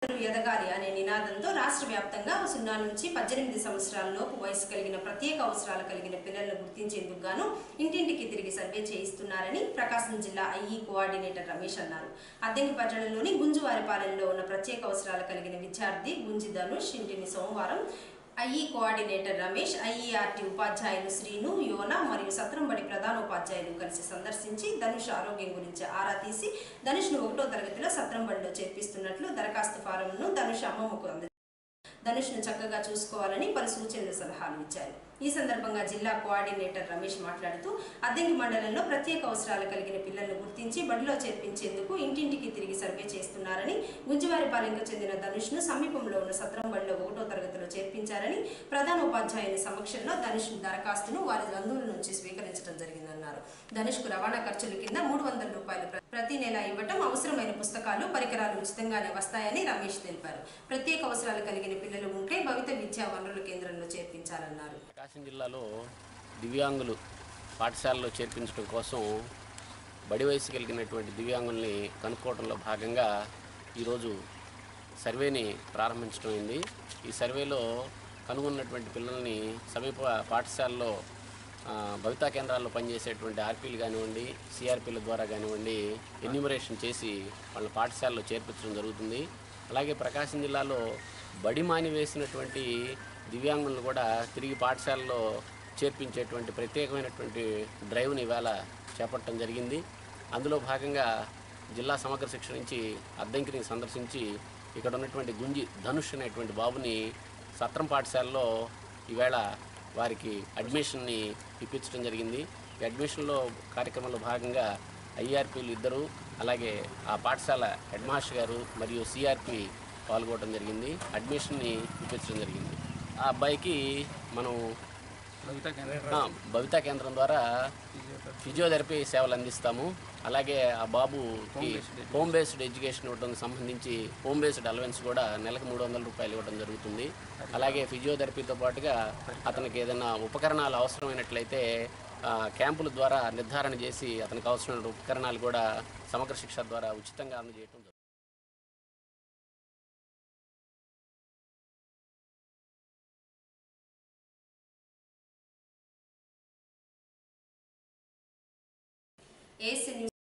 అందరూ ఎదగాలి అనే నినాదంతో రాష్ట్ర వ్యాప్తంగా సున్నా నుంచి పద్దెనిమిది సంవత్సరాల లోపు వయసు కలిగిన ప్రత్యేక అవసరాలు కలిగిన పిల్లలను గుర్తించేందుకు గాను ఇంటింటికి తిరిగి సర్వే చేయిస్తున్నారని ప్రకాశం జిల్లా ఐఈ కోఆర్డినేటర్ రమేష్ అన్నారు అద్దెంకి పట్టణంలోని గుంజువారిపాలెంలో ఉన్న ప్రత్యేక అవసరాలు కలిగిన విద్యార్థి గుంజి ధనుష్ ఇంటిని సోమవారం ఐఈ కోఆర్డినేటర్ రమేష్ ఐఈఆర్టీ ఉపాధ్యాయులు శ్రీను యోన మరియు సత్రంబడి ప్రధానోపాధ్యాయులు కలిసి సందర్శించి ధనుష్ ఆరోగ్యం గురించి ఆరా తీసి ధనుష్ను ఒకటో తరగతిలో సత్రంబడిలో చేర్పిస్తున్నట్లు దరఖాస్తు ఫారంను ధనుష్ అమ్మమ్మకు అంద ధనుష్ను చక్కగా చూసుకోవాలని పలు సూచనలు సలహాలు ఇచ్చారు ఈ సందర్భంగా జిల్లా కోఆర్డినేటర్ రమేష్ మాట్లాడుతూ అద్దెంకి మండలంలో ప్రత్యేక అవసరాలు కలిగిన పిల్లలను గుర్తించి బడిలో చేర్పించేందుకు ఇంటింటికి తిరిగి సర్వే చేస్తున్నారని గుంజువారిపాలెంకు చెందిన ధనుష్ను సమీపంలో ఉన్న సత్రం బడిలో ఒకటో తరగతిలో చేర్పించారని ప్రధాన ఉపాధ్యాయుని సమక్షంలో ధనుష్ దరఖాస్తును వారి బంధువుల నుంచి స్వీకరించడం జరిగిందన్నారు ధనుష్కు రవాణా ఖర్చుల కింద మూడు వందల రూపాయలు ప్ర- ప్రతి నెల ఇవ్వటం అవసరమైన పుస్తకాలు పరికరాలు ఉచితంగానే వస్తాయని రమేష్ తెలిపారు ప్రత్యేక అవసరాలు కలిగిన పిల్లలు ఉంటే భవిత విద్యా వనరుల కేంద్రంలో చేర్పించాలన్నారు ప్రకాశం జిల్లాలో దివ్యాంగులు పాఠశాలలో చేర్పించడం కోసం బడి వయసు కలిగినటువంటి దివ్యాంగుల్ని కనుక్కోవడంలో భాగంగా ఈరోజు సర్వేని ప్రారంభించడం అయింది ఈ సర్వేలో కనుగొన్నటువంటి పిల్లల్ని సమీప పాఠశాలలో ఆ, భవితా కేంద్రాల్లో పనిచేసేటువంటి ఆర్పీలు కానివ్వండి సిఆర్పీల ద్వారా కానివ్వండి ఎన్యూమరేషన్ చేసి వాళ్ళ పాఠశాలలో చేర్పించడం జరుగుతుంది అలాగే ప్రకాశం జిల్లాలో బడి మాని వేసినటువంటి దివ్యాంగులను కూడా తిరిగి పాఠశాలలో చేర్పించేటువంటి ప్రత్యేకమైనటువంటి డ్రైవ్ని ఇవాళ చేపట్టడం జరిగింది అందులో భాగంగా జిల్లా సమగ్ర శిక్షణ నుంచి అద్దంకిని సందర్శించి ఇక్కడ ఉన్నటువంటి గుంజి ధనుష్ అనేటువంటి బాబుని సత్రం పాఠశాలలో ఈవేళ వారికి అడ్మిషన్ని ఇప్పించడం జరిగింది ఈ అడ్మిషన్లో కార్యక్రమంలో భాగంగా ఐఆర్పీలు ఇద్దరు అలాగే ఆ పాఠశాల హెడ్ మాస్టర్ గారు మరియు సిఆర్పి పాల్గొనడం జరిగింది అడ్మిషన్ని ఇప్పించడం జరిగింది ఆ అబ్బాయికి మనం ఆ, భవితా కేంద్రం ద్వారా ఫిజియోథెరపీ సేవలు అందిస్తాము అలాగే ఆ బాబుకి హోమ్ బేస్డ్ ఎడ్యుకేషన్ ఇవ్వడం సంబంధించి హోమ్ బేస్డ్ అలవెన్స్ కూడా నెలకు మూడు వందల రూపాయలు ఇవ్వడం జరుగుతుంది అలాగే ఫిజియోథెరపీతో పాటుగా అతనికి ఏదైనా ఉపకరణాలు అవసరమైనట్లయితే ఆ, క్యాంపుల ద్వారా నిర్ధారణ చేసి అతనికి అవసరమైన ఉపకరణాలు కూడా సమగ్ర శిక్ష ద్వారా ఉచితంగా అందజేయడం జరుగుతుంది ఏసీ